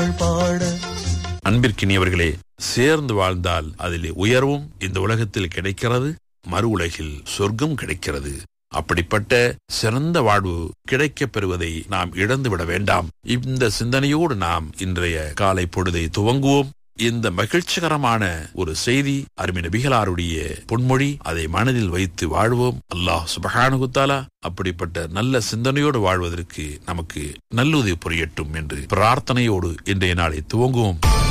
பாட அன்பிற்கினியவர்களே சேர்ந்து வாழ்ந்தால் அதிலே உயர்வும் இந்த உலகத்தில் கிடைக்கிறது மறு உலகில் சொர்க்கம் கிடைக்கிறது அப்படிப்பட்ட சிறந்த வாழ்வு கிடைக்கப் பெறுவதை நாம் இழந்துவிட வேண்டாம் இந்த சிந்தனையோடு நாம் இன்றைய காலை பொழுதை துவங்குவோம் இந்த மகிழ்ச்சிகரமான ஒரு செய்தி அருமை நபிகளாருடைய பொன்மொழி அதை மனதில் வைத்து வாழ்வோம் அல்லாஹ் சுபஹானுகுத்தாலா அப்படிப்பட்ட நல்ல சிந்தனையோடு வாழ்வதற்கு நமக்கு நல்லுதவி புரியட்டும் என்று பிரார்த்தனையோடு இன்றைய நாளை துவங்குவோம்